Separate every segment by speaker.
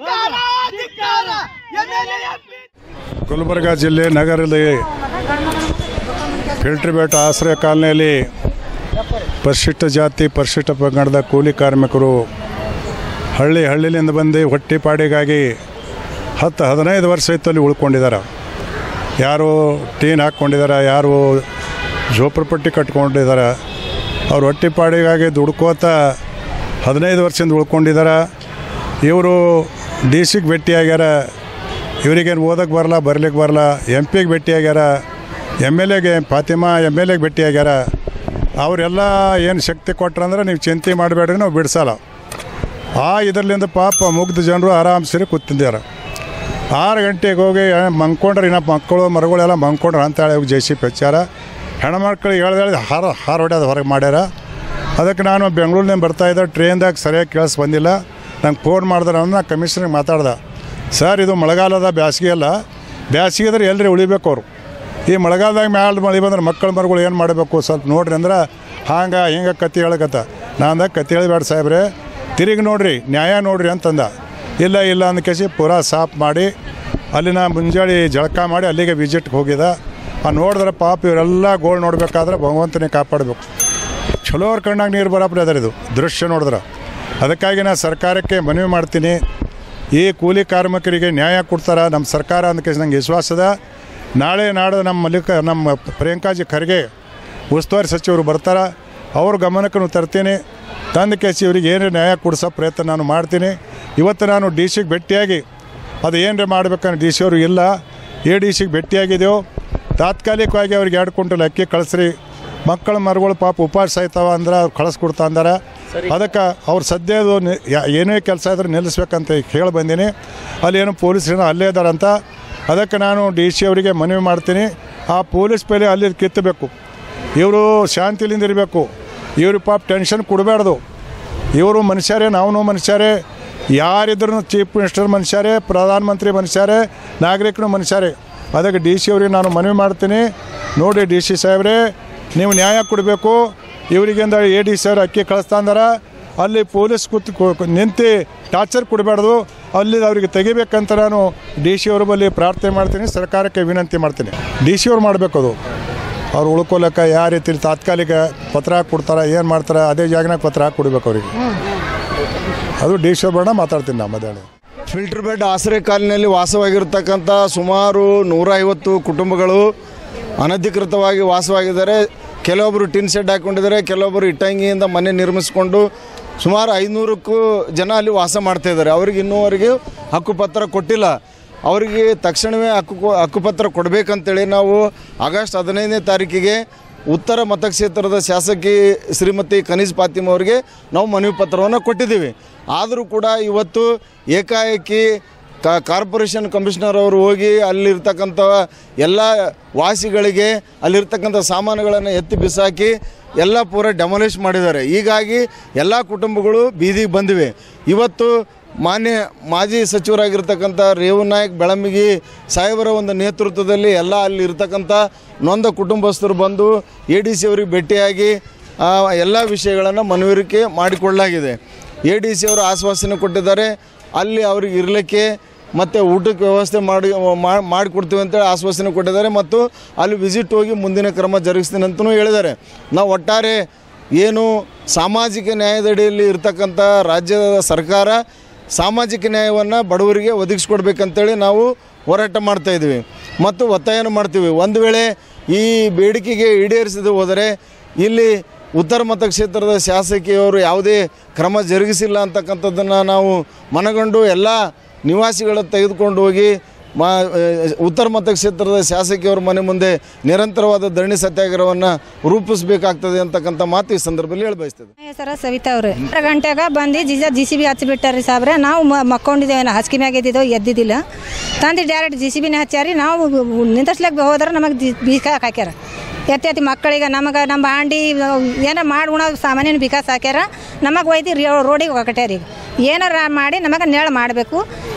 Speaker 1: ಗುಲ್ಬರ್ಗ ಜಿಲ್ಲೆ ನಗರದಲ್ಲಿ filter bait ಆಶ್ರಯ ಕಾಲನಿಯಲ್ಲಿ ಪರಿಶಿಷ್ಟ ಜಾತಿ ಪರಿಶಿಷ್ಟ ಪಂಗಡದ ಕೂಲಿ ಕಾರ್ಮಿಕರು ಹಳ್ಳಿ ಹಳ್ಳಿಲಿಂದ ಬಂದು ಹೊಟ್ಟೆಪಾಡಿಗಾಗಿ ಹತ್ತು ಹದಿನೈದು ವರ್ಷ ಇತ್ತು ಅಲ್ಲಿ ಉಳ್ಕೊಂಡಿದ್ದಾರೆ ಯಾರು ಟೀನ್ ಹಾಕ್ಕೊಂಡಿದ್ದಾರೆ ಯಾರು ಝೋಪಡಪಟ್ಟಿ ಕಟ್ಕೊಂಡಿದ್ದಾರೆ ಅವ್ರು ಹೊಟ್ಟೆಪಾಡಿಗಾಗಿ ದುಡ್ಕೋತ ಹದಿನೈದು ವರ್ಷದಿಂದ ಉಳ್ಕೊಂಡಿದ್ದಾರೆ ಇವರು ಡಿ ಸಿಗೆ ಭೇಟಿಯಾಗ್ಯಾರ ಇವರಿಗೇನು ಓದಕ್ಕೆ ಬರಲ್ಲ ಬರ್ಲಿಕ್ಕೆ ಬರಲ್ಲ ಎಮ್ ಪಿಗೆ ಭೇಟಿಯಾಗ್ಯಾರ ಎಮ್ ಎಲ್ ಎಗೆ ಫಾತಿಮಾ ಎಮ್ ಎಲ್ ಎಗೆ ಭೇಟಿಯಾಗ್ಯಾರ ಅವರೆಲ್ಲ ಏನು ಶಕ್ತಿ ಕೊಟ್ರಂದ್ರೆ ನೀವು ಚಿಂತೆ ಮಾಡಬೇಡ್ರಿ ನಾವು ಬಿಡಿಸಲ್ಲ ಆ ಇದರ್ಲಿಂದ ಪಾಪ ಮುಗ್ಧ ಜನರು ಆರಾಮ್ ಸೇರಿ ಕೂತಿದ್ದಾರೆ ಆರು ಗಂಟೆಗೆ ಹೋಗಿ ಮಂಕೊಂಡ್ರೆ ಇನ್ನ ಮಕ್ಕಳು ಮರುಗಳೆಲ್ಲ ಮಂಕೊಂಡ್ರೆ ಅಂತೇಳಿ ಹೋಗಿ ಜೆ ಸಿ ಪಿ ಹಚ್ಚಾರ ಹೆಣ್ಮಕ್ಳು ಹೇಳ್ದೇಳಿ ಹಾರ ಹಾರ ಹೊಡ್ಯೋದು ಹೊರಗೆ ಮಾಡ್ಯಾರ ಅದಕ್ಕೆ ನಾನು ಬೆಂಗಳೂರಿನಿಂದ ಬರ್ತಾಯಿದ್ದೆ ಟ್ರೈನ್ದಾಗ ಸರಿಯಾಗಿ ಕೇಳಿಸ್ ಬಂದಿಲ್ಲ ನಂಗೆ ಫೋನ್ ಮಾಡಿದ್ರೆ ನಾ ಕಮಿಷನ್ಗೆ ಮಾತಾಡ್ದೆ ಸರ್ ಇದು ಮಳೆಗಾಲದ ಬ್ಯಾಸಿಗೆ ಅಲ್ಲ ಬ್ಯಾಸಿಗೆ ಅಂದ್ರೆ ಎಲ್ಲರೂ ಉಳಿಬೇಕು ಅವರು ಈ ಮಳೆಗಾಲದಾಗ ಮ್ಯಾಲ ಮಳೆ ಬಂದ್ರೆ ಮಕ್ಕಳ ಮರುಗಳು ಏನು ಮಾಡಬೇಕು ಸ್ವಲ್ಪ ನೋಡ್ರಿ ಅಂದ್ರೆ ಹಾಂಗೆ ಹಿಂಗೆ ಕತ್ತಿ ಹೇಳಕತ್ತ ನಾನು ಕತ್ತಿ ಹೇಳಬೇಡ ಸಾಹೇಬ್ರೆ ತಿರುಗಿ ನೋಡ್ರಿ ನ್ಯಾಯ ನೋಡ್ರಿ ಅಂತಂದ ಇಲ್ಲ ಇಲ್ಲ ಅಂದ ಕೇಸಿ ಪೂರಾ ಸಾಫ್ ಮಾಡಿ ಅಲ್ಲಿನ ಮುಂಜಾನೆ ಜಳಕ ಮಾಡಿ ಅಲ್ಲಿಗೆ ವಿಸಿಟ್ಗೆ ಹೋಗಿದ ಆ ನೋಡಿದ್ರೆ ಪಾಪ ಇವರೆಲ್ಲ ಗೋಳು ನೋಡ್ಬೇಕಾದ್ರೆ ಭಗವಂತನೇ ಕಾಪಾಡಬೇಕು ಚಲೋ ಅವ್ರ ಕಣ್ಣಾಗ ನೀರು ಬರಾಪರಿ ಅದಾರ ಇದು ದೃಶ್ಯ ನೋಡಿದ್ರೆ ಅದಕ್ಕಾಗಿ ನಾನು ಸರ್ಕಾರಕ್ಕೆ ಮನವಿ ಮಾಡ್ತೀನಿ ಈ ಕೂಲಿ ಕಾರ್ಮಿಕರಿಗೆ ನ್ಯಾಯ ಕೊಡ್ತಾರ ನಮ್ಮ ಸರ್ಕಾರ ಅಂದ ಕೇಸ್ ನಂಗೆ ವಿಶ್ವಾಸ ಅದ ನಾಳೆ ನಾಡ್ದು ನಮ್ಮ ಮಲ್ಲಿಕ ನಮ್ಮ ಪ್ರಿಯಾಂಕಾಜಿ ಖರ್ಗೆ ಉಸ್ತುವಾರಿ ಸಚಿವರು ಬರ್ತಾರ ಅವ್ರ ಗಮನಕ್ಕೂ ತರ್ತೀನಿ ತಂದ ಕೇಸಿ ಇವರಿಗೆ ಏನು ನ್ಯಾಯ ಕೊಡಿಸೋ ಪ್ರಯತ್ನ ನಾನು ಮಾಡ್ತೀನಿ ಇವತ್ತು ನಾನು ಡಿ ಸಿಗೆ ಭೇಟಿಯಾಗಿ ಅದು ಏನರೇ ಮಾಡ್ಬೇಕಂದ್ರೆ ಡಿ ಸಿ ಅವರು ಇಲ್ಲ ಎ ಡಿ ಸಿಗೆ ಭೇಟಿಯಾಗಿದ್ದೆವು ತಾತ್ಕಾಲಿಕವಾಗಿ ಅವ್ರಿಗೆ ಎರಡು ಕ್ವಿಂಟಲ್ ಅಕ್ಕಿ ಕಳಿಸ್ರಿ ಮಕ್ಕಳ ಮರುಗಳು ಪಾಪ ಉಪವಾಸ ಆಯ್ತಾವ ಅಂದ್ರೆ ಅವ್ರು ಕಳಿಸ್ಕೊಡ್ತಾ ಅಂದಾರ ಅದಕ್ಕೆ ಅವ್ರು ಸದ್ಯದು ನಿ- ಯಾ- ಏನೇ ಕೆಲಸ ಇದ್ರೆ ನಿಲ್ಲಿಸ್ಬೇಕಂತ ಹೇಳಿ ಬಂದೀನಿ ಅಲ್ಲಿ ಏನು ಪೊಲೀಸರು ಅಲ್ಲೇ ಇದ್ದಾರಂತ ಅದಕ್ಕೆ ನಾನು ಡಿ ಸಿ ಅವರಿಗೆ ಮನವಿ ಮಾಡ್ತೀನಿ ಆ ಪೊಲೀಸ್ ಪೇಲೆ ಅಲ್ಲಿ ಕಿತ್ತಬೇಕು ಇವರು ಶಾಂತಿಲಿಂದ ಇರಬೇಕು ಇವ್ರು ಪಾಪ ಟೆನ್ಷನ್ ಕೊಡಬಾರ್ದು ಇವರು ಮನುಷ್ಯರೇ ನಾವು ಮನುಷ್ಯರೇ ಯಾರಿದ್ರು ಚೀಫ್ ಮಿನಿಸ್ಟರ್ ಮನುಷ್ಯರೇ ಪ್ರಧಾನಮಂತ್ರಿ ಮನುಷ್ಯರೇ ನಾಗರಿಕರು ಮನುಷ್ಯರೇ ಅದಕ್ಕೆ ಡಿ ಸಿ ಅವ್ರಿಗೆ ನಾನು ಮನವಿ ಮಾಡ್ತೀನಿ ನೋಡಿ ಡಿ ಸಿ ಸಾಹೇಬ್ರೆ ನೀವು ನ್ಯಾಯ ಕೊಡಬೇಕು ಇವರಿಗಿಂದ ಎ ಡಿ ಸಿ ಅವ್ರು ಅಕ್ಕಿ ಕಳಿಸ್ತಾ ಅಂದಾರ ಅಲ್ಲಿ ಪೊಲೀಸ್ ಕೂತ್ ಕೂ- ನಿಂತು ಟಾರ್ಚರ್ ಕೊಡಬಾರ್ದು ಅಲ್ಲಿ ಅವರಿಗೆ ತೆಗಿಬೇಕಂತ ನಾನು ಡಿ ಸಿ ಅವ್ರ ಬಳಿ ಪ್ರಾರ್ಥನೆ ಮಾಡ್ತೀನಿ ಸರ್ಕಾರಕ್ಕೆ ವಿನಂತಿ ಮಾಡ್ತೀನಿ ಡಿ ಸಿ ಅವ್ರು ಮಾಡಬೇಕು ಅದು ಅವ್ರು ಉಳ್ಕೊಲಕ್ಕ ಯಾವ ರೀತಿ ತಾತ್ಕಾಲಿಕ ಪತ್ರ ಹಾಕಿ ಕೊಡ್ತಾರೆ ಏನು ಮಾಡ್ತಾರೆ ಅದೇ ಜಾಗನಾಗ ಪತ್ರ ಹಾಕಿ ಕೊಡ್ಬೇಕು ಅವ್ರಿಗೆ ಅದು ಡಿ ಸಿ ಅವ್ರ ಮಾತಾಡ್ತೀನಿ ನಾ ಮಧ್ಯಾಹ್ನ
Speaker 2: ಫಿಲ್ಟರ್ ಬೆಡ್ ಆಶ್ರಯ ಕಾಲಿನಲ್ಲಿ ವಾಸವಾಗಿರ್ತಕ್ಕಂಥ ಸುಮಾರು ನೂರ ಐವತ್ತು ಕುಟುಂಬಗಳು ಅನಧಿಕೃತವಾಗಿ ವಾಸವಾಗಿದ್ದಾರೆ ಕೆಲವೊಬ್ಬರು ಟಿನ್ ಶೆಡ್ ಹಾಕ್ಕೊಂಡಿದ್ದಾರೆ ಕೆಲವೊಬ್ಬರು ಇಟ್ಟಂಗಿಯಿಂದ ಮನೆ ನಿರ್ಮಿಸಿಕೊಂಡು ಸುಮಾರು ಐನೂರಕ್ಕೂ ಜನ ಅಲ್ಲಿ ವಾಸ ಮಾಡ್ತಾ ಇದ್ದಾರೆ ಅವ್ರಿಗೆ ಇನ್ನೂವರೆಗೆ ಹಕ್ಕುಪತ್ರ ಕೊಟ್ಟಿಲ್ಲ ಅವರಿಗೆ ತಕ್ಷಣವೇ ಹಕ್ಕು ಹಕ್ಕುಪತ್ರ ಕೊಡಬೇಕಂತೇಳಿ ನಾವು ಆಗಸ್ಟ್ ಹದಿನೈದನೇ ತಾರೀಕಿಗೆ ಉತ್ತರ ಮತಕ್ಷೇತ್ರದ ಶಾಸಕಿ ಶ್ರೀಮತಿ ಕನೀಜ್ ಫಾತಿಮಾ ಅವರಿಗೆ ನಾವು ಮನವಿ ಪತ್ರವನ್ನು ಕೊಟ್ಟಿದ್ದೀವಿ ಆದರೂ ಕೂಡ ಇವತ್ತು ಏಕಾಏಕಿ ಕ ಕಾರ್ಪೊರೇಷನ್ ಕಮಿಷನರ್ ಅವರು ಹೋಗಿ ಅಲ್ಲಿರ್ತಕ್ಕಂಥ ಎಲ್ಲ ವಾಸಿಗಳಿಗೆ ಅಲ್ಲಿರ್ತಕ್ಕಂಥ ಸಾಮಾನುಗಳನ್ನು ಎತ್ತಿ ಬಿಸಾಕಿ ಎಲ್ಲ ಪೂರ ಡೆಮೊಲಿಷ್ ಮಾಡಿದ್ದಾರೆ ಹೀಗಾಗಿ ಎಲ್ಲ ಕುಟುಂಬಗಳು ಬೀದಿಗೆ ಬಂದಿವೆ ಇವತ್ತು ಮಾನ್ಯ ಮಾಜಿ ಸಚಿವರಾಗಿರ್ತಕ್ಕಂಥ ರೇವನಾಯಕ್ ಬೆಳಮಿಗಿ ಸಾಹೇಬರ ಒಂದು ನೇತೃತ್ವದಲ್ಲಿ ಎಲ್ಲ ಅಲ್ಲಿ ಇರ್ತಕ್ಕಂಥ ನೊಂದ ಕುಟುಂಬಸ್ಥರು ಬಂದು ಎ ಡಿ ಸಿ ಅವರಿಗೆ ಭೇಟಿಯಾಗಿ ಆ, ಎಲ್ಲ ವಿಷಯಗಳನ್ನು ಮನವರಿಕೆ ಮಾಡಿಕೊಳ್ಳಲಾಗಿದೆ ಎ ಡಿ ಸಿ ಅವರು ಆಶ್ವಾಸನೆ ಕೊಟ್ಟಿದ್ದಾರೆ ಅಲ್ಲಿ ಅವ್ರಿಗೆ ಇರಲಿಕ್ಕೆ ಮತ್ತು ಊಟಕ್ಕೆ ವ್ಯವಸ್ಥೆ ಮಾಡಿ ಮಾ- ಮಾಡಿಕೊಡ್ತೀವಿ ಅಂತೇಳಿ ಆಶ್ವಾಸನೆ ಕೊಟ್ಟಿದ್ದಾರೆ ಮತ್ತು ಅಲ್ಲಿ ವಿಸಿಟ್ ಹೋಗಿ ಮುಂದಿನ ಕ್ರಮ ಜರುಗಿಸ್ತೀನಿ ಅಂತಲೂ ಹೇಳಿದ್ದಾರೆ ನಾವು ಒಟ್ಟಾರೆ ಏನು ಸಾಮಾಜಿಕ ನ್ಯಾಯದಡಿಯಲ್ಲಿ ಇರ್ತಕ್ಕಂಥ ರಾಜ್ಯದ ಸರ್ಕಾರ ಸಾಮಾಜಿಕ ನ್ಯಾಯವನ್ನು ಬಡವರಿಗೆ ಒದಗಿಸ್ಕೊಡ್ಬೇಕಂತೇಳಿ ನಾವು ಹೋರಾಟ ಮಾಡ್ತಾ ಇದ್ದೀವಿ ಮತ್ತು ಒತ್ತಾಯನ ಮಾಡ್ತೀವಿ ಒಂದು ವೇಳೆ ಈ ಬೇಡಿಕೆಗೆ ಈಡೇರಿಸದೆ ಹೋದರೆ ಇಲ್ಲಿ ಉತ್ತರ ಮತಕ್ಷೇತ್ರದ ಶಾಸಕಿಯವರು ಯಾವುದೇ ಕ್ರಮ ಜರುಗಿಸಿಲ್ಲ ಅಂತಕ್ಕಂಥದ್ದನ್ನು ನಾವು ಮನಗಂಡು ಎಲ್ಲ ನಿವಾಸಿಗಳ ತೆಗೆದುಕೊಂಡು ಹೋಗಿ ಮಾ ಉತ್ತರ ಮತಕ್ಷೇತ್ರದ ಶಾಸಕಿಯವ್ರ ಮನೆ ಮುಂದೆ ನಿರಂತರವಾದ ಧರಣಿ ಸತ್ಯಾಗ್ರಹವನ್ನು ರೂಪಿಸಬೇಕಾಗ್ತದೆ ಅಂತಕ್ಕಂಥ ಮಾತು ಈ ಸಂದರ್ಭದಲ್ಲಿ ಹೇಳಿ ಬಯಸ್ತದೆ
Speaker 3: ನನ್ನ ಹೆಸರು ಸವಿತಾ ಅವ್ರೆ ಆರು ಗಂಟೆಗೆ ಬಂದು ಜಿಜ ಜಿ ಸಿ ಬಿ ಹಚ್ಚಿಬಿಟ್ಟಾರಿ ಸಾಬ್ರೆ ನಾವು ಮ- ಮಕ್ಕೊಂಡಿದ್ದೇವೆ ನಾ ಹಾಸಿಗೆ ಮ್ಯಾಗ ಇದ್ದಿದ್ದೆವು ಎದ್ದಿದ್ದಿಲ್ಲ ತಂದು ಡೈರೆಕ್ಟ್ ಜಿ ಸಿ ಬಿನೇ ಹಚ್ಚಾರಿ ನಾವು ನಿಂದರ್ಸ್ಲಿಕ್ಕೆ ಹೋದ್ರೆ ನಮಗೆ ಜಿ ಬೀಕ ಹಾಕ್ಯಾರ ಎತ್ತಿ ಎತ್ತಿ ಮಕ್ಕಳಿಗೆ ನಮಗೆ ನಮ್ಮ ಬಾಂಡಿ ಏನೋ ಮಾಡಿ ಉಣೋ ಸಾಮಾನ್ಯನ ಬಿಕಾಸ್ ಹಾಕ್ಯಾರ ನಮಗೆ ಒಯ್ದು ರೋಡಿಗೆ ಹೊಕಟ್ಯಾರ ಈಗ ಏನಾರ ಮಾಡಿ ನಮಗೆ ನೆಳ ಮಾಡಬೇಕು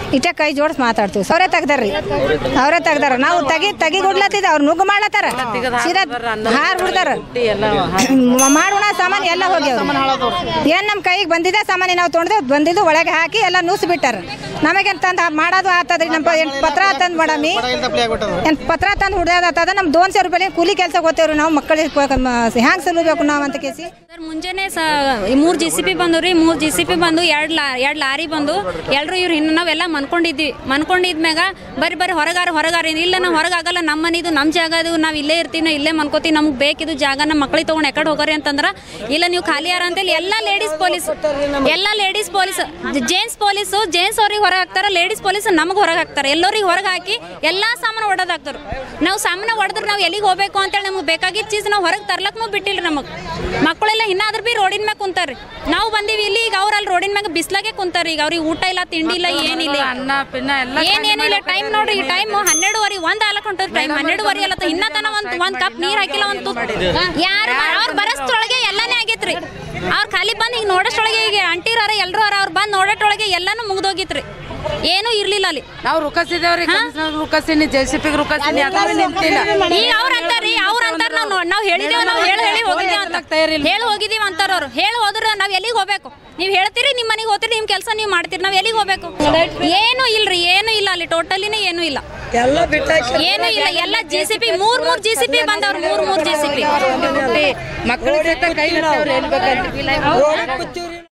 Speaker 3: ಇಟ್ಟೆ ಕೈ ಜೋಡಿಸಿ ಮಾತಾಡ್ತೀವಿ ಅವರೇ ತೆಗ್ದಾರ್ರಿ ಅವರೇ ತೆಗ್ದಾರ ನಾವು ತಗಿ ತಗಿ ಗುಡ್ಲತ್ತಿದ್ದೆ ಅವ್ರು ನುಗ್ಗು ಮಾಡ್ಲತ್ತಾರ ಸೀದಾ ಹಾರ್ ಬಿಡ್ತಾರ ಮಾಡೋಣ ಸಾಮಾನು ಎಲ್ಲ ಹೋಗ್ಯಾವ ಏನ್ ನಮ್ಮ ಕೈಗೆ ಬಂದಿದೆ ಸಾಮಾನು ನಾವು ತೊಗೊಂಡ್ದೆ ಬಂದಿದ್ದು ಒಳಗೆ ಹಾಕಿ ಎಲ್ಲ ನೂಸ್ ಬಿಟ್ಟಾರ ನಮಗೇನ್ ತಂದು ಮಾಡೋದು ಆತದ್ರಿ ನಮ್ಮ ಎಂಟು ಪತ್ರ ತಂದು ಮಾಡಮಿ ಎಂಟು ಪತ್ರ ತಂದು ಹುಡ್ದಾದ ಆತದ ನಮ್ಮ ದೋನ್ ಸಾವಿರ ರೂಪಾಯಿ ಕೂಲಿ ಕೆಲಸ ಗೊತ್ತೇವ್ರಿ ನಾವು ಮಕ್ಕಳಿಗೆ ಹ್ಯಾಂಗೆ ಸಲುಬೇಕು ನಾವು ಅಂತ ಕೇಸಿ
Speaker 4: ಸರ್ ಮುಂಜಾನೆ ಸ ಮೂರು ಜಿ ಸಿ ಪಿ ಬಂದು ರೀ ಮೂರು ಜಿ ಸಿ ಪಿ ಬಂದು ಎರಡು ಲಾ ಎರಡು ಲಾರಿ ಬಂದು ಎಲ್ಲರೂ ಇವ್ರು ಇನ್ನು ನಾವೆಲ್ಲ ಮನ್ಕೊಂಡಿದ್ವಿ ಮನ್ಕೊಂಡಿದ್ಮ್ಯಾಗ ಬರ್ರಿ ಬರ್ರಿ ಹೊರಗಾರ ಹೊರಗಾರ ಇಲ್ಲ ನಾವು ಹೊರಗಾಗಲ್ಲ ನಮ್ಮ ಮನಿದು ನಮ್ಮ ಜಾಗ ಅದು ನಾವು ಇಲ್ಲೇ ಇರ್ತೀವಿ ನಾವು ಇಲ್ಲೇ ಮನ್ಕೋತೀವಿ ನಮ್ಗೆ ಬೇಕಿದು ಜಾಗ ನಮ್ಮ ಮಕ್ಳಿಗೆ ತೊಗೊಂಡು ಎಕಡೆ ಹೋಗೋರಿ ಅಂತಂದ್ರೆ ಇಲ್ಲ ನೀವು ಖಾಲಿ ಯಾರ ಅಂತೇಳಿ ಎಲ್ಲ ಲೇಡೀಸ್ ಪೊಲೀಸ್ ಎಲ್ಲ ladies police gents police gents ಅವ್ರಿಗೆ ಹೊರಗೆ ಹಾಕ್ತಾರೆ ಲೇಡೀಸ್ ಪೊಲೀಸ್ ನಮಗೆ ಹೊರಗೆ ಹಾಕ್ತಾರೆ ಎಲ್ಲರಿಗೆ ಹೊರಗೆ ಹಾಕಿ ಎಲ್ಲ ಸಾಮಾನು ಹೊಡೆದು ಹಾಕ್ತಾರೆ ನಾವು ಸಾಮಾನು ಹೊಡೆದ್ರೆ ನಾವು ಎಲ್ಲಿಗೆ ಹೋಗ್ಬೇಕು ಅಂತೇಳಿ ನಮ್ಗೆ ಬೇಕಾಗಿದ್ದ ಚೀಸ್ ನಾವು ಹೊರಗೆ ತರ್ಲಕ್ಕೂ ಬಿಟ್ಟಿಲ್ಲ ನಮಗೆ ಮಕ್ಕಳೆಲ್ಲ ಇನ್ನಾದ್ರೂ ಬಿ ರೋಡಿನ ಮ್ಯಾಗ ಕುಂತಾರ್ರಿ ನಾವು ಬಂದೀವಿ ಇಲ್ಲಿ ಈಗ ಅವ್ರು ಅಲ್ಲಿ ರೋಡಿನ ಮ್ಯಾಗ ಬಿಸ್ಲಾಗೆ ಕುಂತಾರ್ರಿ ಈಗ ಅವ್ರಿಗೆ ಊಟ ಇಲ್ಲ ತಿಂಡಿ ಇಲ್ಲ ಏನಿಲ್ಲ
Speaker 5: ಅನ್ನ ಪಿನ್ನ ಎಲ್ಲ
Speaker 4: ಏನೇನಿಲ್ಲ ಟೈಮ್ ನೋಡ್ರಿ ಈ ಟೈಮ್ ಹನ್ನೆರಡುವರೆ ಒಂದ್ ಆಲಕ್ ಹೊಂಟದ ಟೈಮ್ ಹನ್ನೆರಡುವರೆ ಅಲ್ಲ ಇನ್ನ ತನ ಒಂದ್ ಒಂದ್ ಕಪ್ ನೀರ್ ಹಾಕಿಲ್ಲ ಒಂದ್ ತುತ್ತು ಯಾರು ಅವ್ರ ಬರಷ್ಟೊಳಗೆ ಎಲ್ಲಾನೇ ಆಗೈತ್ರಿ ಅವ್ರ ಖಾಲಿ ಬಂದ್ ಈಗ ನೋಡೋಷ್ಟೊಳಗೆ ಈಗ ಅಂಟಿರಾರ ಎಲ್ರು ಅರ ಅವ್ರು ಬಂದ್ ನೋಡೋಟೊಳಗೆ ಎಲ್ಲಾನು ಮುಗ್ದೋಗಿತ್ರಿ ಏನೂ ಇರ್ಲಿಲ್ಲ ಅಲ್ಲಿ
Speaker 5: ನಾವು ರುಕಸಿದೇವ್ರಿ ರುಕಸಿನಿ ಜೆ ಸಿ ಪಿಗೆ ರುಕಸಿನಿ ಯಾಕಂದ್ರೆ ನಿಂತಿಲ್ಲ
Speaker 4: ಈಗ ಅವ್ರ ಅಂತಾರ್ರಿ ಅವ್ರ ಅಂತಾರ ನಾವ್ ನೋ- ನಾವ್ ಹೇಳಿದೇವ್ ನಾವ್ ಹೇಳಿ ಹೇಳಿ ಹೋಗಿದ್ದೇವ್ ಅಂತ ಹೇಳಿ ಹೋಗಿದೀವಿ ಅಂತಾರ ಅವ್ರು ಹೇಳಿ ಹೋದ್ರ ನಾವ್ ಎಲ್ಲಿಗೆ ಹೋಗ್ಬೇಕು ನೀವ್ ಹೇಳ್ತೀರಿ ನಿಮ್ ಮನೆಗೆ ಹೋಗ್ತೀರಿ ನಿಮ್ ಕೆಲಸ ನೀವ್ ಮಾಡ್ತೀರಿ ನಾವ್ ಎಲ್ಲಿಗೆ ಹೋಗ್ಬೇಕು ಏನು ಇಲ್ರಿ ಏನು ಇಲ್ಲ ಅಲ್ಲಿ ಟೋಟಲಿನೇ ಏನು ಇಲ್ಲ ಏನು ಇಲ್ಲ ಎಲ್ಲ ಜಿ ಸಿ ಪಿ ಮೂರ್ ಮೂರ್ ಜಿ ಸಿ ಪಿ ಬಂದವ್ರು ಮೂರ್ ಮೂರ್ ಜಿ ಸಿ ಪಿ
Speaker 5: ಮಕ್ಕಳಿಗೆ ಕೈ ಎಲ್ಲಿ ಬೇಕಂತ